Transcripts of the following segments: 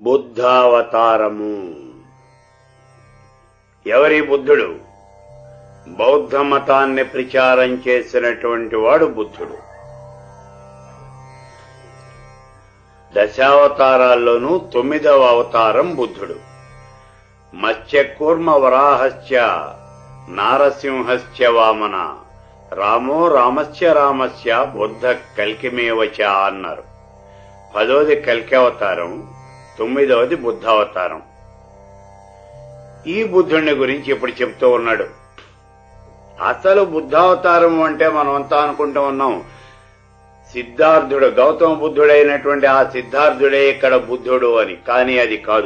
బుద్ధావతారము ఎవరి బుద్ధుడు బౌద్ధ మతాన్ని ప్రచారం చేసినటువంటి వాడు బుద్ధుడు దశావతారాల్లోనూ తొమ్మిదవ అవతారం బుద్ధుడు మత్స్యకూర్మ వరాహస్య నారసింహస్య వామన రామో రామస్య రామస్య బుద్ధ కల్కిమేవచ అన్నారు పదోది కల్కి అవతారం తొమ్మిదవది బుద్ధావతారం ఈ బుద్ధుడిని గురించి ఇప్పుడు చెప్తూ ఉన్నాడు అసలు బుద్ధావతారం అంటే మనం అంతా అనుకుంటూ ఉన్నాం సిద్ధార్థుడు గౌతమ బుద్ధుడైనటువంటి ఆ సిద్ధార్థుడే ఇక్కడ బుద్ధుడు అని కానీ అది కాదు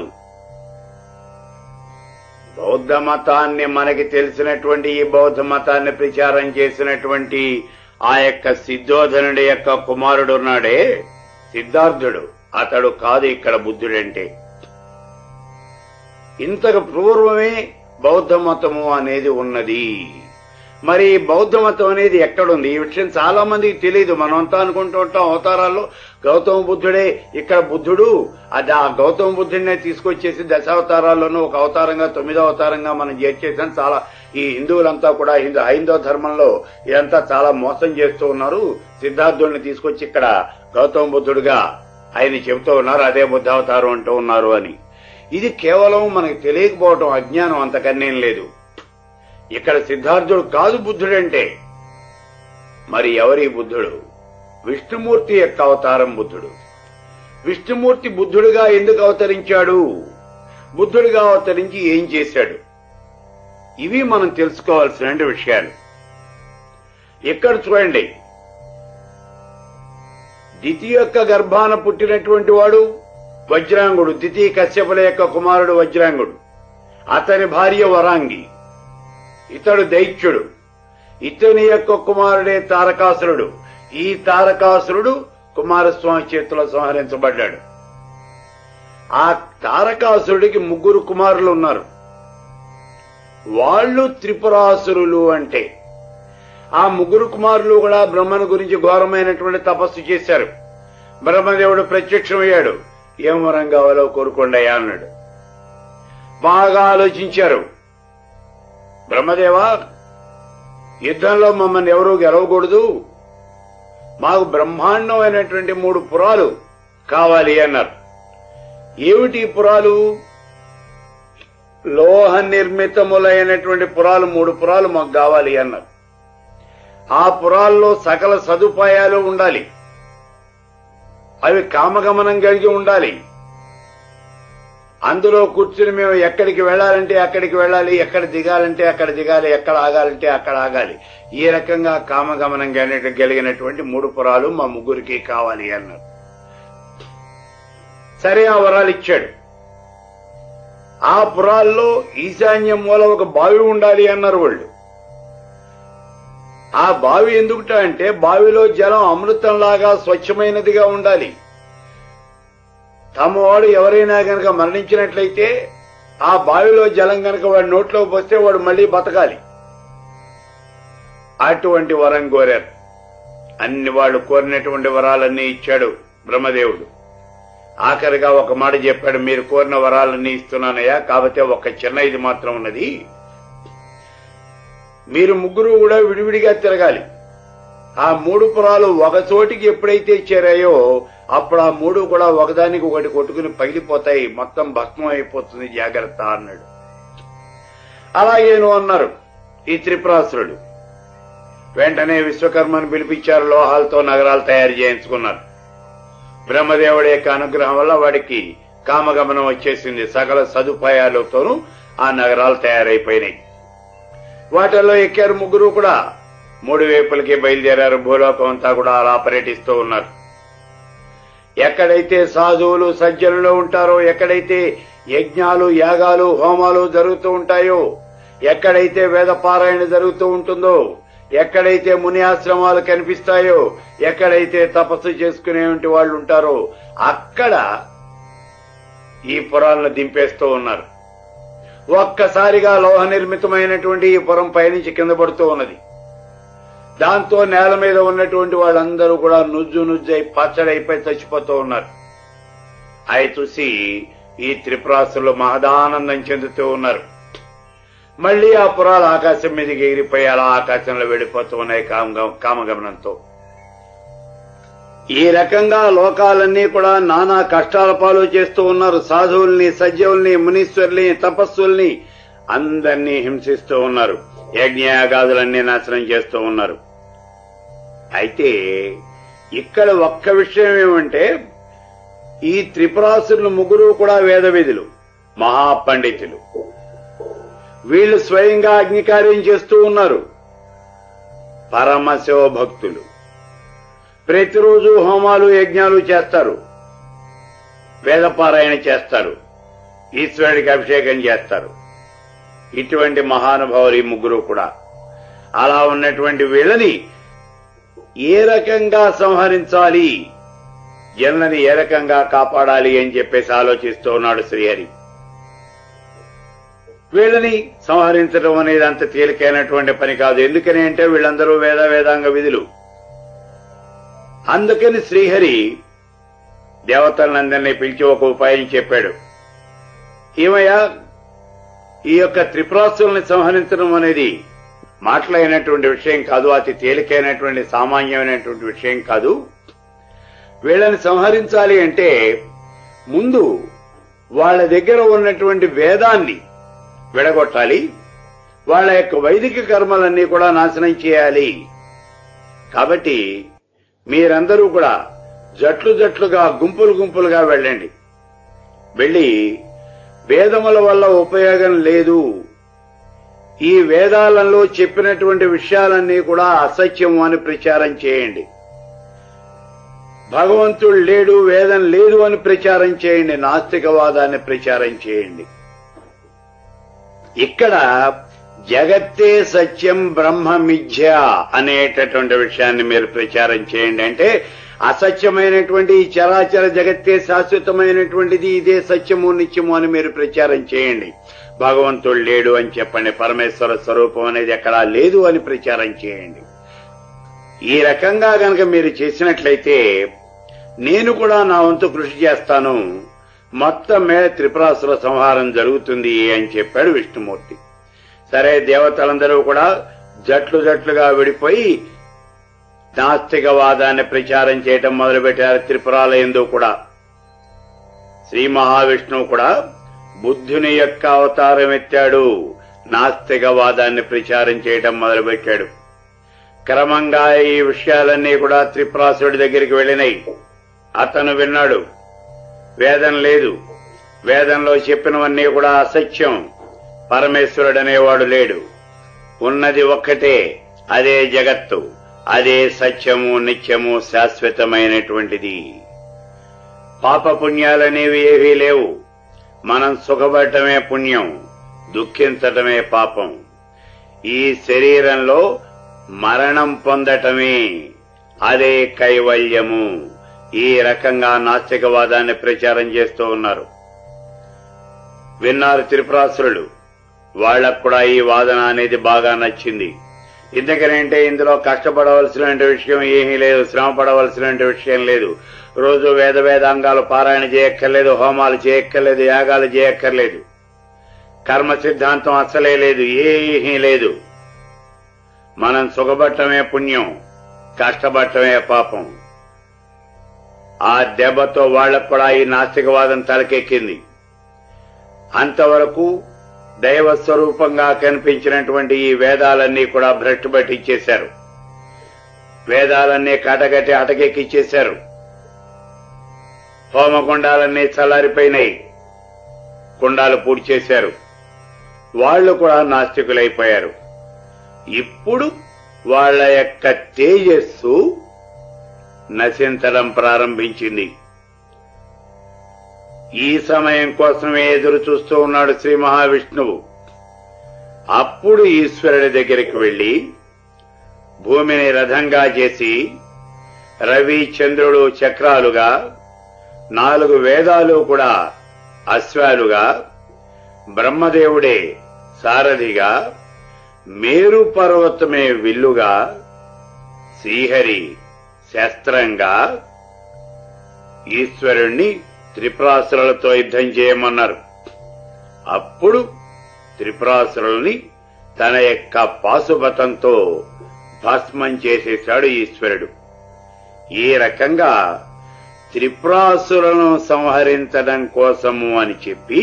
బౌద్ధ మతాన్ని మనకి తెలిసినటువంటి ఈ బౌద్ధ మతాన్ని ప్రచారం చేసినటువంటి ఆ యొక్క సిద్ధోధనుడి యొక్క కుమారుడు ఉన్నాడే సిద్ధార్థుడు అతడు కాదు ఇక్కడ బుద్ధుడంటే ఇంతకు పూర్వమే బౌద్ధ మతము అనేది ఉన్నది మరి ఈ బౌద్ధ మతం అనేది ఎక్కడుంది ఈ విషయం చాలా మందికి తెలియదు మనం అంతా అనుకుంటూ ఉంటాం అవతారాల్లో గౌతమ బుద్ధుడే ఇక్కడ బుద్ధుడు అది ఆ గౌతమ బుద్ధుడినే తీసుకొచ్చేసి దశావతారాల్లోనూ ఒక అవతారంగా తొమ్మిదో అవతారంగా మనం చేర్చేసాం చాలా ఈ హిందువులంతా కూడా హిందూ హైందవ ధర్మంలో ఇదంతా చాలా మోసం చేస్తూ ఉన్నారు సిద్ధార్థుల్ని తీసుకొచ్చి ఇక్కడ గౌతమ బుద్ధుడుగా ఆయన చెబుతూ ఉన్నారు అదే బుద్ధావతారం అంటూ ఉన్నారు అని ఇది కేవలం మనకు తెలియకపోవటం అజ్ఞానం అంతకన్నేం లేదు ఇక్కడ సిద్ధార్థుడు కాదు బుద్ధుడంటే మరి ఎవరి బుద్ధుడు విష్ణుమూర్తి యొక్క అవతారం బుద్ధుడు విష్ణుమూర్తి బుద్ధుడుగా ఎందుకు అవతరించాడు బుద్ధుడిగా అవతరించి ఏం చేశాడు ఇవి మనం తెలుసుకోవాల్సిన విషయాలు ఇక్కడ చూడండి దితి యొక్క గర్భాన పుట్టినటువంటి వాడు వజ్రాంగుడు దితి కశ్యపుల యొక్క కుమారుడు వజ్రాంగుడు అతని భార్య వరాంగి ఇతడు దైత్యుడు ఇతని యొక్క కుమారుడే తారకాసురుడు ఈ తారకాసురుడు కుమారస్వామి చేతిలో సంహరించబడ్డాడు ఆ తారకాసురుడికి ముగ్గురు కుమారులు ఉన్నారు వాళ్ళు త్రిపురాసురులు అంటే ఆ ముగ్గురు కుమారులు కూడా బ్రహ్మను గురించి ఘోరమైనటువంటి తపస్సు చేశారు బ్రహ్మదేవుడు ప్రత్యక్షమయ్యాడు ఏం వరం కావాలో కోరుకోండి అన్నాడు బాగా ఆలోచించారు బ్రహ్మదేవా యుద్ధంలో మమ్మల్ని ఎవరూ గెలవకూడదు మాకు బ్రహ్మాండమైనటువంటి మూడు పురాలు కావాలి అన్నారు ఏమిటి ఈ పురాలు లోహ నిర్మితములైనటువంటి పురాలు మూడు పురాలు మాకు కావాలి అన్నారు ఆ పురాల్లో సకల సదుపాయాలు ఉండాలి అవి కామగమనం కలిగి ఉండాలి అందులో కూర్చుని మేము ఎక్కడికి వెళ్ళాలంటే అక్కడికి వెళ్ళాలి ఎక్కడ దిగాలంటే అక్కడ దిగాలి ఎక్కడ ఆగాలంటే అక్కడ ఆగాలి ఈ రకంగా కామగమనం కలిగిన- కలిగినటువంటి మూడు పురాలు మా ముగ్గురికి కావాలి అన్నారు సరే ఆ వరాలు ఇచ్చాడు ఆ పురాల్లో ఈశాన్యం మూల ఒక బావి ఉండాలి అన్నారు వాళ్ళు ఆ బావి ఎందుకుట అంటే బావిలో జలం అమృతంలాగా స్వచ్ఛమైనదిగా ఉండాలి తమవాడు ఎవరైనా గనక మరణించినట్లయితే ఆ బావిలో జలం గనక వాడి నోట్లో పోస్తే వాడు మళ్ళీ బతకాలి అటువంటి వరం కోరారు అన్ని వాళ్ళు కోరినటువంటి వరాలన్నీ ఇచ్చాడు బ్రహ్మదేవుడు ఆఖరిగా ఒక మాట చెప్పాడు మీరు కోరిన వరాలన్నీ ఇస్తున్నానయ్యా కాకపోతే ఒక చిన్న ఇది మాత్రం ఉన్నది మీరు ముగ్గురు కూడా విడివిడిగా తిరగాలి ఆ మూడు పురాలు ఒక చోటికి ఎప్పుడైతే చేరాయో అప్పుడు ఆ మూడు కూడా ఒకదానికి ఒకటి కొట్టుకుని పగిలిపోతాయి మొత్తం భస్మం అయిపోతుంది జాగ్రత్త అన్నాడు అలాగేను అన్నారు ఈ త్రిపురాసురుడు వెంటనే విశ్వకర్మను పిలిపించారు లోహాలతో నగరాలు తయారు చేయించుకున్నారు బ్రహ్మదేవుడి యొక్క అనుగ్రహం వల్ల వాడికి కామగమనం వచ్చేసింది సకల సదుపాయాలతోనూ ఆ నగరాలు తయారైపోయినాయి వాటిల్లో ఎక్కారు ముగ్గురు కూడా మూడు వైపులకి బయలుదేరారు భూలోకం అంతా కూడా అలా పర్యటిస్తూ ఉన్నారు ఎక్కడైతే సాధువులు సజ్జనులు ఉంటారో ఎక్కడైతే యజ్ఞాలు యాగాలు హోమాలు జరుగుతూ ఉంటాయో ఎక్కడైతే వేద పారాయణ జరుగుతూ ఉంటుందో ఎక్కడైతే ముని ఆశ్రమాలు కనిపిస్తాయో ఎక్కడైతే తపస్సు చేసుకునేటువంటి వాళ్ళు ఉంటారో అక్కడ ఈ పురాలను దింపేస్తూ ఉన్నారు ఒక్కసారిగా లోహ నిర్మితమైనటువంటి ఈ పురం పైనుంచి కింద పడుతూ ఉన్నది దాంతో నేల మీద ఉన్నటువంటి వాళ్ళందరూ కూడా నుజ్జు నుజ్జై పచ్చడైపోయి చచ్చిపోతూ ఉన్నారు అవి చూసి ఈ త్రిపురాసులు మహదానందం చెందుతూ ఉన్నారు మళ్ళీ ఆ పురాలు ఆకాశం మీదకి ఎగిరిపోయి అలా ఆకాశంలో వెళ్ళిపోతూ ఉన్నాయి కామ కామగమనంతో ఈ రకంగా లోకాలన్నీ కూడా నానా కష్టాల పాలు చేస్తూ ఉన్నారు సాధువుల్ని సజ్జవుల్ని మునీశ్వరుల్ని తపస్సుల్ని అందరినీ హింసిస్తూ ఉన్నారు యజ్ఞయాగాదులన్నీ నాశనం చేస్తూ ఉన్నారు అయితే ఇక్కడ ఒక్క విషయం ఏమంటే ఈ త్రిపురాసులు ముగ్గురు కూడా వేదవిధులు మహాపండితులు వీళ్ళు స్వయంగా అగ్నికార్యం చేస్తూ ఉన్నారు పరమశివ భక్తులు ప్రతిరోజు హోమాలు యజ్ఞాలు చేస్తారు వేదపారాయణ చేస్తారు ఈశ్వరుడికి అభిషేకం చేస్తారు ఇటువంటి మహానుభావులు ఈ ముగ్గురు కూడా అలా ఉన్నటువంటి వీళ్ళని ఏ రకంగా సంహరించాలి జనులని ఏ రకంగా కాపాడాలి అని చెప్పేసి ఆలోచిస్తూ ఉన్నాడు శ్రీహరి వీళ్ళని సంహరించడం అనేది అంత తేలికైనటువంటి పని కాదు ఎందుకని అంటే వీళ్ళందరూ వేద వేదాంగ విధులు అందుకని శ్రీహరి దేవతలందరినీ పిలిచి ఒక ఉపాయం చెప్పాడు ఏమయ్యా ఈ యొక్క త్రిపురాసుల్ని సంహరించడం అనేది మాటలైనటువంటి విషయం కాదు అతి తేలికైనటువంటి సామాన్యమైనటువంటి విషయం కాదు వీళ్ళని సంహరించాలి అంటే ముందు వాళ్ళ దగ్గర ఉన్నటువంటి వేదాన్ని విడగొట్టాలి వాళ్ళ యొక్క వైదిక కర్మలన్నీ కూడా నాశనం చేయాలి కాబట్టి మీరందరూ కూడా జట్లు జట్లుగా గుంపులు గుంపులుగా వెళ్ళండి వెళ్ళి వేదముల వల్ల ఉపయోగం లేదు ఈ వేదాలలో చెప్పినటువంటి విషయాలన్నీ కూడా అసత్యము అని ప్రచారం చేయండి భగవంతుడు లేడు వేదం లేదు అని ప్రచారం చేయండి నాస్తికవాదాన్ని ప్రచారం చేయండి ఇక్కడ జగత్తే సత్యం బ్రహ్మ మిథ్య అనేటటువంటి విషయాన్ని మీరు ప్రచారం చేయండి అంటే అసత్యమైనటువంటి ఈ చరాచర జగత్తే శాశ్వతమైనటువంటిది ఇదే సత్యము నిత్యము అని మీరు ప్రచారం చేయండి భగవంతుడు లేడు అని చెప్పండి పరమేశ్వర స్వరూపం అనేది ఎక్కడా లేదు అని ప్రచారం చేయండి ఈ రకంగా గనక మీరు చేసినట్లయితే నేను కూడా నా వంతు కృషి చేస్తాను మొత్తం మీద త్రిపురాసుల సంహారం జరుగుతుంది అని చెప్పాడు విష్ణుమూర్తి సరే దేవతలందరూ కూడా జట్లు జట్లుగా విడిపోయి నాస్తికవాదాన్ని ప్రచారం చేయటం మొదలుపెట్టారు త్రిపురాల ఎందు కూడా శ్రీ మహావిష్ణువు కూడా బుద్ధుని యొక్క అవతారం ఎత్తాడు నాస్తికవాదాన్ని ప్రచారం చేయటం మొదలుపెట్టాడు క్రమంగా ఈ విషయాలన్నీ కూడా త్రిపురాసుడి దగ్గరికి వెళ్ళినాయి అతను విన్నాడు వేదం లేదు వేదంలో చెప్పినవన్నీ కూడా అసత్యం పరమేశ్వరుడు అనేవాడు లేడు ఉన్నది ఒక్కటే అదే జగత్తు అదే సత్యము నిత్యము శాశ్వతమైనటువంటిది పాప పుణ్యాలనేవి ఏవీ లేవు మనం సుఖపడటమే పుణ్యం దుఃఖించటమే పాపం ఈ శరీరంలో మరణం పొందటమే అదే కైవల్యము ఈ రకంగా నాస్తికవాదాన్ని ప్రచారం చేస్తూ ఉన్నారు విన్నారు త్రిపురాసురులు వాళ్లకు కూడా ఈ వాదన అనేది బాగా నచ్చింది ఎందుకనంటే ఇందులో కష్టపడవలసిన విషయం ఏమీ లేదు శ్రమ పడవలసిన విషయం లేదు రోజు వేద వేదాంగాలు పారాయణ చేయక్కర్లేదు హోమాలు చేయక్కర్లేదు యాగాలు చేయక్కర్లేదు కర్మ సిద్ధాంతం అసలే లేదు ఏమీ లేదు మనం సుఖపట్టమే పుణ్యం కష్టపడటమే పాపం ఆ దెబ్బతో వాళ్లకు కూడా ఈ నాస్తికవాదం తలకెక్కింది అంతవరకు దైవ స్వరూపంగా కనిపించినటువంటి ఈ వేదాలన్నీ కూడా భ్రష్టు పట్టించేశారు వేదాలన్నీ కటగట్టి అటకెక్కిచ్చేశారు హోమకుండాలన్నీ చల్లారిపోయినాయి కుండాలు పూడి చేశారు వాళ్ళు కూడా నాస్తికులైపోయారు ఇప్పుడు వాళ్ళ యొక్క తేజస్సు నశించడం ప్రారంభించింది ఈ సమయం కోసమే ఎదురు చూస్తూ ఉన్నాడు శ్రీ మహావిష్ణువు అప్పుడు ఈశ్వరుడి దగ్గరికి వెళ్లి భూమిని రథంగా చేసి రవి చంద్రుడు చక్రాలుగా నాలుగు వేదాలు కూడా అశ్వాలుగా బ్రహ్మదేవుడే సారథిగా మేరు పర్వతమే విల్లుగా శ్రీహరి శస్త్రంగా ఈశ్వరుణ్ణి త్రిపురాసురులతో యుద్ధం చేయమన్నారు అప్పుడు త్రిపురాసురుల్ని తన యొక్క పాశుపతంతో భస్మం చేసేశాడు ఈశ్వరుడు ఈ రకంగా త్రిపురాసులను సంహరించడం కోసము అని చెప్పి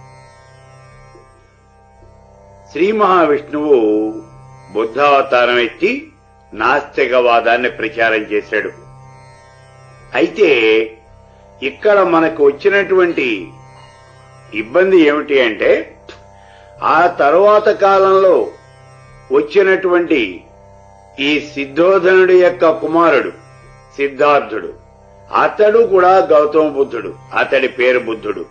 శ్రీ మహావిష్ణువు బుద్ధావతారం ఎత్తి నాస్తికవాదాన్ని ప్రచారం చేశాడు అయితే ఇక్కడ మనకు వచ్చినటువంటి ఇబ్బంది ఏమిటి అంటే ఆ తరువాత కాలంలో వచ్చినటువంటి ఈ సిద్ధోధనుడి యొక్క కుమారుడు సిద్ధార్థుడు అతడు కూడా గౌతమ బుద్ధుడు అతడి పేరు బుద్ధుడు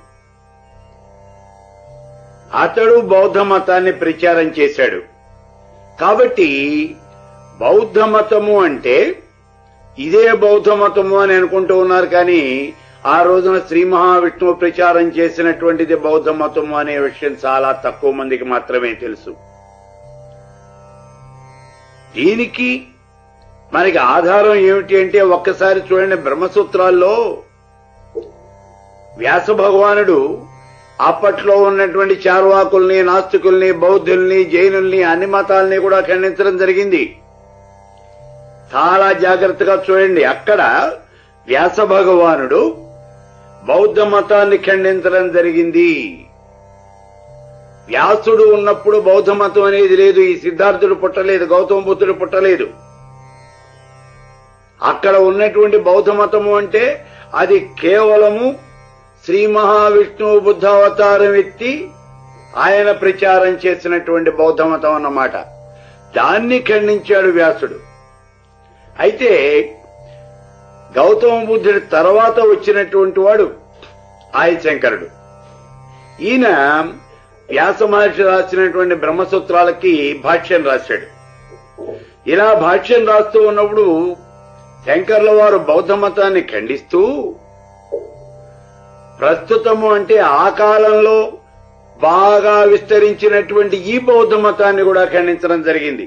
అతడు బౌద్ధ మతాన్ని ప్రచారం చేశాడు కాబట్టి బౌద్ధ మతము అంటే ఇదే బౌద్ధ మతము అని అనుకుంటూ ఉన్నారు కానీ ఆ రోజున శ్రీ మహావిష్ణువు ప్రచారం చేసినటువంటిది బౌద్ధ మతము అనే విషయం చాలా తక్కువ మందికి మాత్రమే తెలుసు దీనికి మనకి ఆధారం ఏమిటి అంటే ఒక్కసారి చూడండి బ్రహ్మసూత్రాల్లో వ్యాస భగవానుడు అప్పట్లో ఉన్నటువంటి చార్వాకుల్ని నాస్తికుల్ని బౌద్ధుల్ని జైనుల్ని అన్ని మతాల్ని కూడా ఖండించడం జరిగింది చాలా జాగ్రత్తగా చూడండి అక్కడ వ్యాస భగవానుడు బౌద్ధ మతాన్ని ఖండించడం జరిగింది వ్యాసుడు ఉన్నప్పుడు బౌద్ధ మతం అనేది లేదు ఈ సిద్ధార్థుడు పుట్టలేదు గౌతమ బుద్ధుడు పుట్టలేదు అక్కడ ఉన్నటువంటి బౌద్ధ మతము అంటే అది కేవలము శ్రీ మహావిష్ణువు బుద్ధావతారం ఎత్తి ఆయన ప్రచారం చేసినటువంటి బౌద్ధ మతం అన్నమాట దాన్ని ఖండించాడు వ్యాసుడు అయితే గౌతమ బుద్ధుడి తర్వాత వచ్చినటువంటి వాడు ఆయశంకరుడు ఈయన వ్యాస మహర్షి రాసినటువంటి బ్రహ్మసూత్రాలకి భాష్యం రాశాడు ఇలా భాష్యం రాస్తూ ఉన్నప్పుడు శంకర్ల వారు బౌద్ధ మతాన్ని ఖండిస్తూ ప్రస్తుతము అంటే ఆ కాలంలో బాగా విస్తరించినటువంటి ఈ బౌద్ధ మతాన్ని కూడా ఖండించడం జరిగింది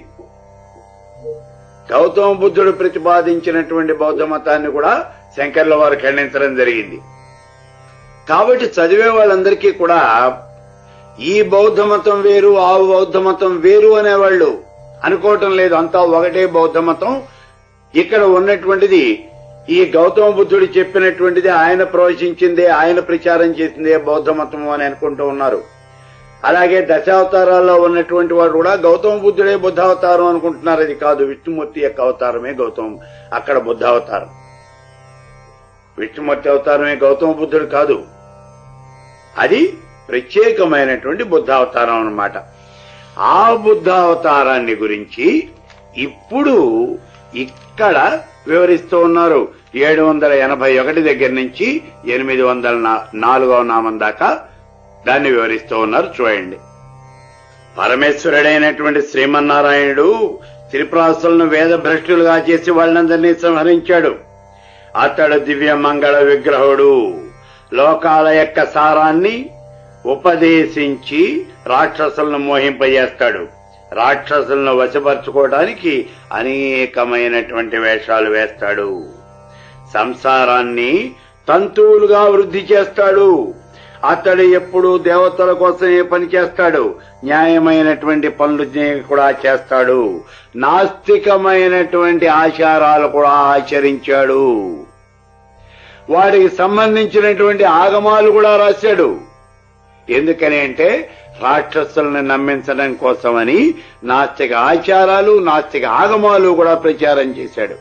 గౌతమ బుద్ధుడు ప్రతిపాదించినటువంటి బౌద్ధ మతాన్ని కూడా శంకర్ల వారు ఖండించడం జరిగింది కాబట్టి చదివే వాళ్ళందరికీ కూడా ఈ బౌద్ధ మతం వేరు ఆ బౌద్ధ మతం వేరు అనేవాళ్ళు అనుకోవటం లేదు అంతా ఒకటే బౌద్ధ మతం ఇక్కడ ఉన్నటువంటిది ఈ గౌతమ బుద్ధుడు చెప్పినటువంటిది ఆయన ప్రవచించిందే ఆయన ప్రచారం చేసిందే బౌద్ధ మతము అని అనుకుంటూ ఉన్నారు అలాగే దశావతారాల్లో ఉన్నటువంటి వాడు కూడా గౌతమ బుద్ధుడే బుద్ధావతారం అనుకుంటున్నారు అది కాదు విష్ణుమూర్తి యొక్క అవతారమే గౌతమ అక్కడ బుద్ధావతారం విష్ణుమూర్తి అవతారమే గౌతమ బుద్ధుడు కాదు అది ప్రత్యేకమైనటువంటి బుద్ధావతారం అన్నమాట ఆ బుద్ధావతారాన్ని గురించి ఇప్పుడు ఇక్కడ వివరిస్తూ ఉన్నారు ఏడు వందల ఎనభై ఒకటి దగ్గర నుంచి ఎనిమిది వందల నా- నాలుగవ నామం దాకా దాన్ని వివరిస్తూ ఉన్నారు చూడండి పరమేశ్వరుడైనటువంటి శ్రీమన్నారాయణుడు త్రిపురాసులను వేద భ్రష్టులుగా చేసి వాళ్ళందరినీ సంహరించాడు అతడు దివ్య మంగళ విగ్రహుడు లోకాల యొక్క సారాన్ని ఉపదేశించి రాక్షసులను మోహింపజేస్తాడు రాక్షసులను వశపరుచుకోవడానికి అనేకమైనటువంటి వేషాలు వేస్తాడు సంసారాన్ని తంతువులుగా వృద్ధి చేస్తాడు అతడు ఎప్పుడు దేవతల కోసమే పనిచేస్తాడు న్యాయమైనటువంటి పనులు చే- కూడా చేస్తాడు నాస్తికమైనటువంటి ఆచారాలు కూడా ఆచరించాడు వాడికి సంబంధించినటువంటి ఆగమాలు కూడా రాశాడు ఎందుకని అంటే రాక్షసులను నమ్మించడం కోసమని నాస్తిక ఆచారాలు నాస్తిక ఆగమాలు కూడా ప్రచారం చేశాడు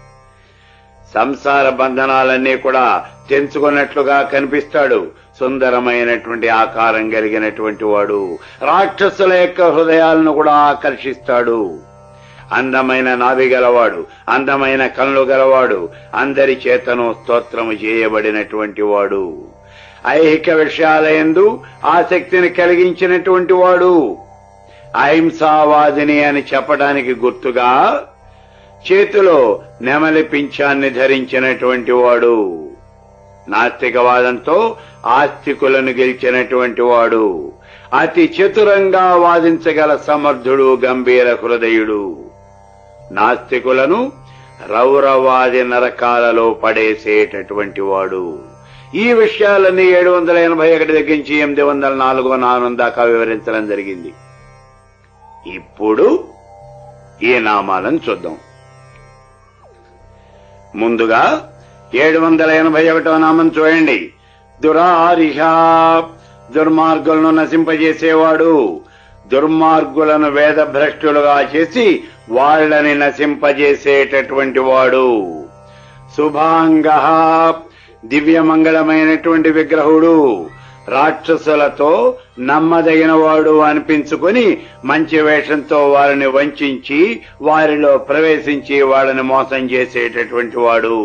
సంసార బంధనాలన్నీ కూడా తెంచుకున్నట్లుగా కనిపిస్తాడు సుందరమైనటువంటి ఆకారం కలిగినటువంటి వాడు రాక్షసుల యొక్క హృదయాలను కూడా ఆకర్షిస్తాడు అందమైన నాభి గలవాడు అందమైన కళ్ళు గలవాడు అందరి చేతను స్తోత్రము చేయబడినటువంటి వాడు ఐహిక విషయాలయందు ఆసక్తిని కలిగించినటువంటి వాడు అహింసావాదిని అని చెప్పడానికి గుర్తుగా చేతిలో నెమలి పింఛాన్ని ధరించినటువంటి వాడు నాస్తికవాదంతో ఆస్తికులను గెలిచినటువంటి వాడు అతి చతురంగా వాదించగల సమర్థుడు గంభీర హృదయుడు నాస్తికులను రౌరవాది నరకాలలో పడేసేటటువంటి వాడు ఈ విషయాలన్నీ ఏడు వందల ఎనభై ఒకటి దగ్గర నుంచి ఎనిమిది వందల నాలుగో నాలుగు దాకా వివరించడం జరిగింది ఇప్పుడు ఈ నామాలను చూద్దాం ముందుగా ఏడు వందల ఎనభై ఒకటో నామం చూడండి దురారిహ దుర్మార్గులను నశింపజేసేవాడు దుర్మార్గులను వేదభ్రష్టులుగా చేసి వాళ్ళని నశింపజేసేటటువంటి వాడు శుభాంగ దివ్యమంగళమైనటువంటి విగ్రహుడు రాక్షసులతో నమ్మదగిన వాడు అనిపించుకొని మంచి వేషంతో వారిని వంచి వారిలో ప్రవేశించి వాళ్ళని మోసం చేసేటటువంటి వాడు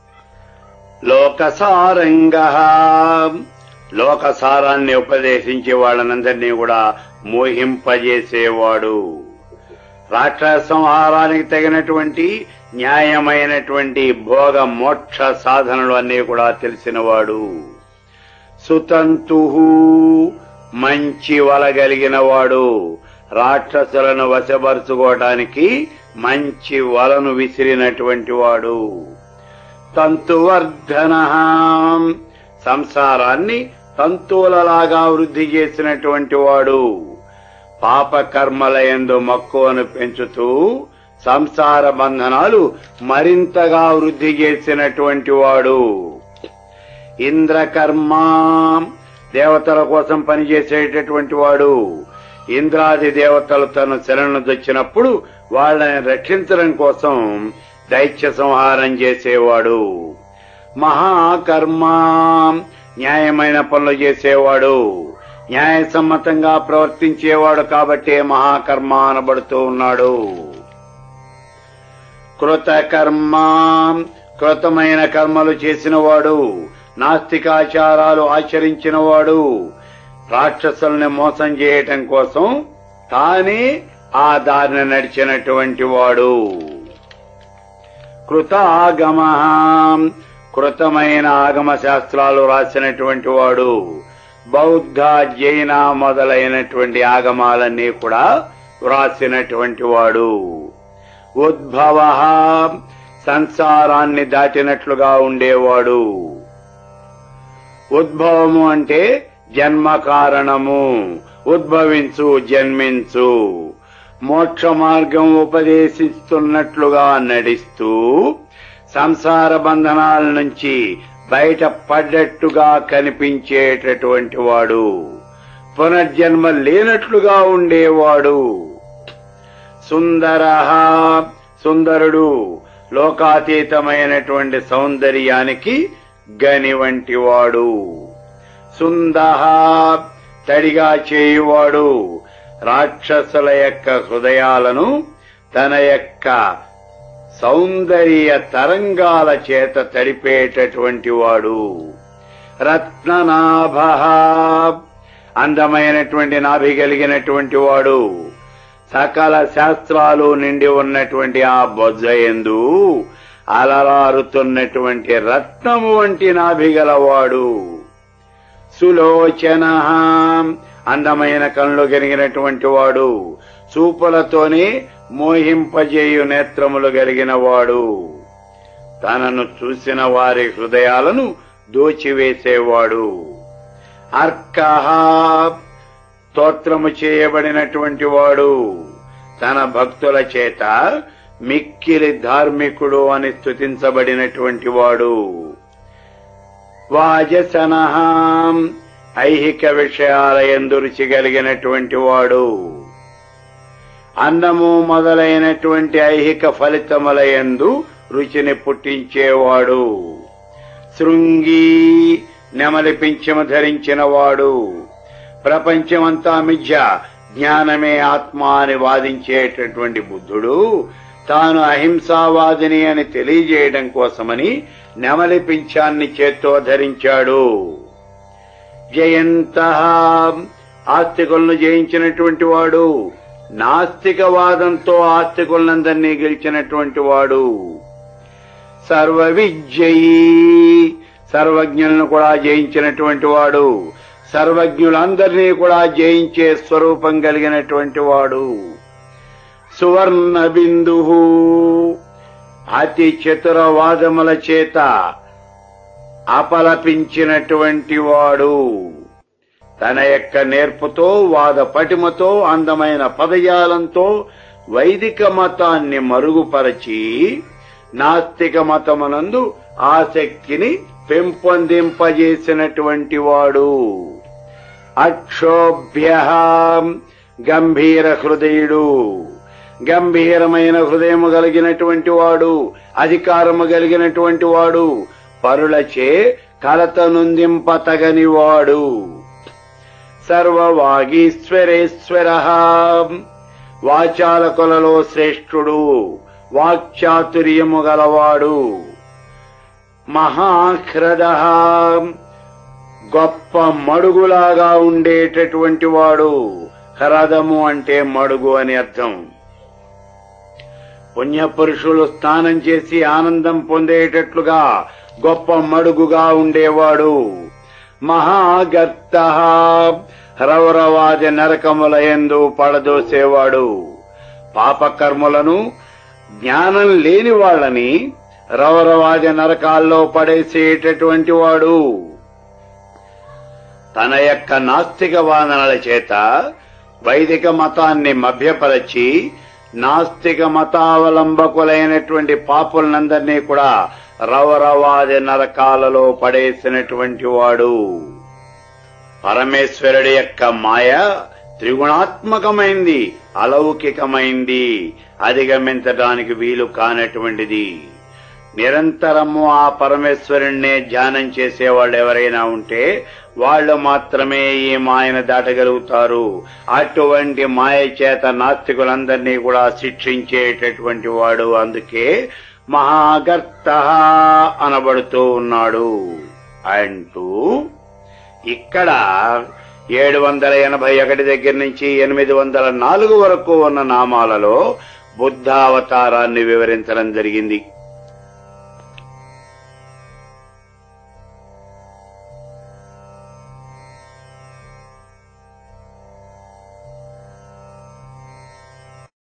లోకసారంగ లోకసారాన్ని ఉపదేశించి వాళ్ళనందరినీ కూడా మోహింపజేసేవాడు రాక్షస సంహారానికి తగినటువంటి న్యాయమైనటువంటి భోగ మోక్ష సాధనలు అన్నీ కూడా తెలిసినవాడు సుతంతు మంచి వలగలిగిన వాడు రాక్షసులను వశపరుచుకోవటానికి మంచి వలను విసిరినటువంటి వాడు తంతువర్ధన సంసారాన్ని తంతువులలాగా వృద్ధి చేసినటువంటి వాడు పాపకర్మల ఎందు మక్కువను పెంచుతూ సంసార బంధనాలు మరింతగా వృద్ధి చేసినటువంటి వాడు ఇంద్రకర్మ దేవతల కోసం పనిచేసేటటువంటి వాడు ఇంద్రాది దేవతలు తన శరణు తెచ్చినప్పుడు వాళ్ళని రక్షించడం కోసం దైత్య సంహారం చేసేవాడు మహాకర్మ న్యాయమైన పనులు చేసేవాడు న్యాయసమ్మతంగా ప్రవర్తించేవాడు కాబట్టే మహాకర్మ అనబడుతూ ఉన్నాడు కృతకర్మ కృతమైన కర్మలు చేసినవాడు నాస్తికాచారాలు ఆచరించినవాడు రాక్షసుల్ని మోసం చేయటం కోసం తానే ఆ దారిని నడిచినటువంటి వాడు కృత ఆగమ కృతమైన ఆగమ శాస్త్రాలు రాసినటువంటి వాడు బౌద్ధ జైన మొదలైనటువంటి ఆగమాలన్నీ కూడా వ్రాసినటువంటి వాడు ఉద్భవ సంసారాన్ని దాటినట్లుగా ఉండేవాడు ఉద్భవము అంటే జన్మ కారణము ఉద్భవించు జన్మించు మోక్ష మార్గం ఉపదేశిస్తున్నట్లుగా నడిస్తూ సంసార బంధనాల నుంచి బయట పడ్డట్టుగా కనిపించేటటువంటి వాడు పునర్జన్మ లేనట్లుగా ఉండేవాడు సుందర సుందరుడు లోకాతీతమైనటువంటి సౌందర్యానికి గని వంటి వాడు సుందహ తడిగా చేయువాడు రాక్షసుల యొక్క హృదయాలను తన యొక్క సౌందర్య తరంగాల చేత తడిపేటటువంటి వాడు రత్ననాభ అందమైనటువంటి నాభి కలిగినటువంటి వాడు సకల శాస్త్రాలు నిండి ఉన్నటువంటి ఆ బొజ్జయందు అలరారుతున్నటువంటి రత్నము వంటి నాభి గలవాడు సులోచన అందమైన కళ్ళు కలిగినటువంటి వాడు చూపులతోనే మోహింపజేయు నేత్రములు కలిగిన వాడు తనను చూసిన వారి హృదయాలను దోచివేసేవాడు అర్కహ స్తోత్రము చేయబడినటువంటి వాడు తన భక్తుల చేత మిక్కిలి ధార్మికుడు అని స్తుతించబడినటువంటి వాడు వాజసనహ ఐహిక విషయాల ఎందు రుచి కలిగినటువంటి వాడు అన్నము మొదలైనటువంటి ఐహిక ఫలితముల ఎందు రుచిని పుట్టించేవాడు శృంగి నెమలి పింఛము ధరించిన వాడు ప్రపంచమంతా మిథ్య జ్ఞానమే ఆత్మ అని వాదించేటటువంటి బుద్ధుడు తాను అహింసావాదిని అని తెలియజేయడం కోసమని నెమలి పింఛాన్ని చేత్తో ధరించాడు జయంత ఆస్తికులను జయించినటువంటి వాడు నాస్తికవాదంతో ఆస్తికులందరినీ గెలిచినటువంటి వాడు సర్వ విజయీ సర్వజ్ఞులను కూడా జయించినటువంటి వాడు సర్వజ్ఞులందరినీ కూడా జయించే స్వరూపం కలిగినటువంటి వాడు సువర్ణ బిందు అతి చతురవాదముల చేత అపలపించినటువంటి వాడు తన యొక్క నేర్పుతో వాద పటిమతో అందమైన పదజాలంతో వైదిక మతాన్ని మరుగుపరచి నాస్తిక మతమునందు ఆసక్తిని పెంపొందింపజేసినటువంటి వాడు అక్షోభ్య గంభీర హృదయుడు గంభీరమైన హృదయము కలిగినటువంటి వాడు అధికారము కలిగినటువంటి వాడు పరులచే కలత నుందింపతగని వాడు సర్వవాగీశ్వరేశ్వర వాచాలకులలో శ్రేష్ఠుడు వాక్చాతుర్యము గలవాడు మహాహ్రద గొప్ప మడుగులాగా ఉండేటటువంటి వాడు హ్రదము అంటే మడుగు అని అర్థం పుణ్యపురుషులు స్నానం చేసి ఆనందం పొందేటట్లుగా గొప్ప మడుగుగా ఉండేవాడు మహాగర్త రౌరవాది నరకముల ఎందు పడదోసేవాడు పాపకర్ములను జ్ఞానం లేని వాళ్ళని రౌరవాది నరకాల్లో పడేసేటటువంటి వాడు తన యొక్క నాస్తిక వాదనల చేత వైదిక మతాన్ని మభ్యపరచి నాస్తిక మతావలంబకులైనటువంటి పాపులనందరినీ కూడా రవరవాది నరకాలలో పడేసినటువంటి వాడు పరమేశ్వరుడి యొక్క మాయ త్రిగుణాత్మకమైంది అలౌకికమైంది అధిగమించడానికి వీలు కానటువంటిది నిరంతరము ఆ పరమేశ్వరుణ్ణే ధ్యానం చేసేవాళ్ళు ఎవరైనా ఉంటే వాళ్ళు మాత్రమే ఈ మాయను దాటగలుగుతారు అటువంటి మాయ చేత నాస్తికులందరినీ కూడా శిక్షించేటటువంటి వాడు అందుకే మహాగర్త అనబడుతూ ఉన్నాడు అంటూ ఇక్కడ ఏడు వందల ఎనభై ఒకటి దగ్గర నుంచి ఎనిమిది వందల నాలుగు వరకు ఉన్న నామాలలో బుద్ధావతారాన్ని వివరించడం జరిగింది